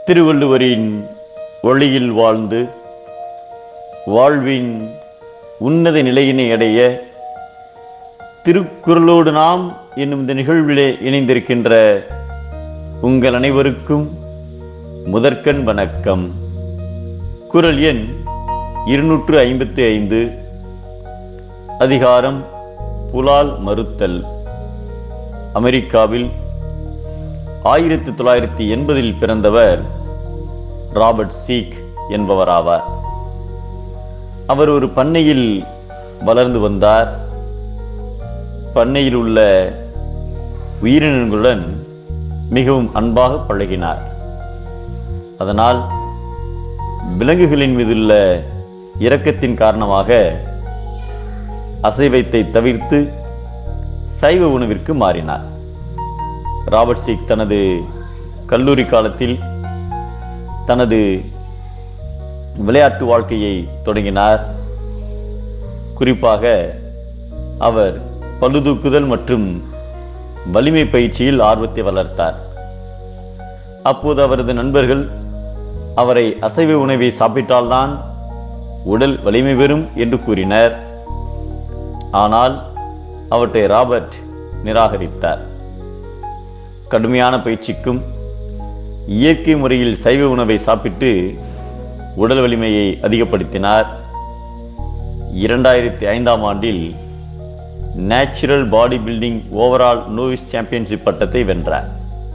திருவள்ளுவரின் ஒளியில் வாழ்ந்து வாழ்வின் உன்னத நிலையினை அடைய திருக்குறளோடு நாம் என்னும் இந்த நிகழ்விலே இணைந்திருக்கின்ற உங்கள் அனைவருக்கும் முதற்கண் வணக்கம் குறள் எண் இருநூற்று ஐம்பத்தி ஐந்து அதிகாரம் புலால் மறுத்தல் அமெரிக்காவில் ஆயிரத்தி தொள்ளாயிரத்தி எண்பதில் பிறந்தவர் ராபர்ட் சீக் என்பவராவார் அவர் ஒரு பண்ணையில் வளர்ந்து வந்தார் பண்ணையில் உள்ள உயிரினங்களுடன் மிகவும் அன்பாக பழகினார் அதனால் விலங்குகளின் மீதுள்ள இரக்கத்தின் காரணமாக அசைவத்தை தவிர்த்து சைவ உணவிற்கு மாறினார் ராபர்ட் சீக் தனது கல்லூரி காலத்தில் தனது விளையாட்டு வாழ்க்கையை தொடங்கினார் குறிப்பாக அவர் பளுதூக்குதல் மற்றும் வலிமை பயிற்சியில் ஆர்வத்தை வளர்த்தார் அப்போது அவரது நண்பர்கள் அவரை அசைவ உணவை சாப்பிட்டால்தான் உடல் வலிமை பெறும் என்று கூறினர் ஆனால் அவற்றை ராபர்ட் நிராகரித்தார் கடுமையான பயிற்சிக்கும் இயற்கை முறையில் சைவ உணவை சாப்பிட்டு உடல் வலிமையை அதிகப்படுத்தினார் இரண்டாயிரத்தி ஐந்தாம் ஆண்டில் natural body building overall novice championship பட்டத்தை வென்றார்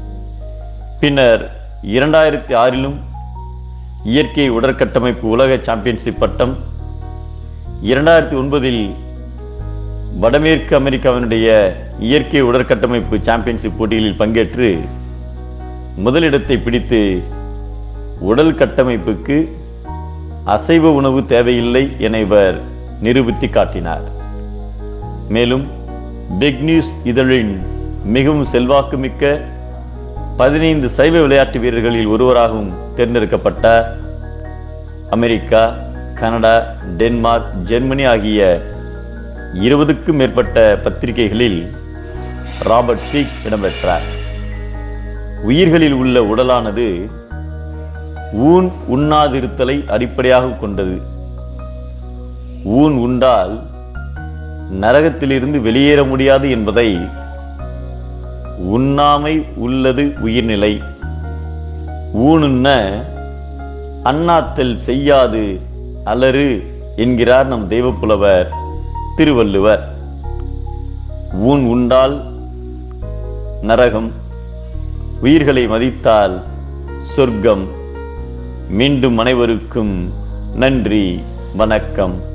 பின்னர் இரண்டாயிரத்தி ஆறிலும் இயற்கை உடற்கட்டமைப்பு உலக சாம்பியன்ஷிப் பட்டம் இரண்டாயிரத்தி ஒன்பதில் வடமேற்கு அமெரிக்காவினுடைய இயற்கை உடற்கட்டமைப்பு சாம்பியன்ஷிப் போட்டிகளில் பங்கேற்று முதலிடத்தை பிடித்து உடல் கட்டமைப்புக்கு அசைவ உணவு தேவையில்லை என இவர் நிரூபித்து காட்டினார் மேலும் பிக் நியூஸ் இதழின் மிகவும் செல்வாக்குமிக்க பதினைந்து சைவ விளையாட்டு வீரர்களில் ஒருவராகவும் தேர்ந்தெடுக்கப்பட்டார் அமெரிக்கா கனடா டென்மார்க் ஜெர்மனி ஆகிய இருபதுக்கும் மேற்பட்ட பத்திரிகைகளில் ராபர்ட் சீக் இடம்பெற்றார் உயிர்களில் உள்ள உடலானது ஊன் உண்ணாதிருத்தலை அடிப்படையாக கொண்டது ஊன் உண்டால் நரகத்திலிருந்து வெளியேற முடியாது என்பதை உண்ணாமை உள்ளது உயிர்நிலை ஊனுண்ண அண்ணாத்தல் செய்யாது அலறு என்கிறார் நம் தெய்வப்புலவர் திருவள்ளுவர் ஊன் உண்டால் நரகம் உயிர்களை மதித்தால் சொர்க்கம் மீண்டும் அனைவருக்கும் நன்றி வணக்கம்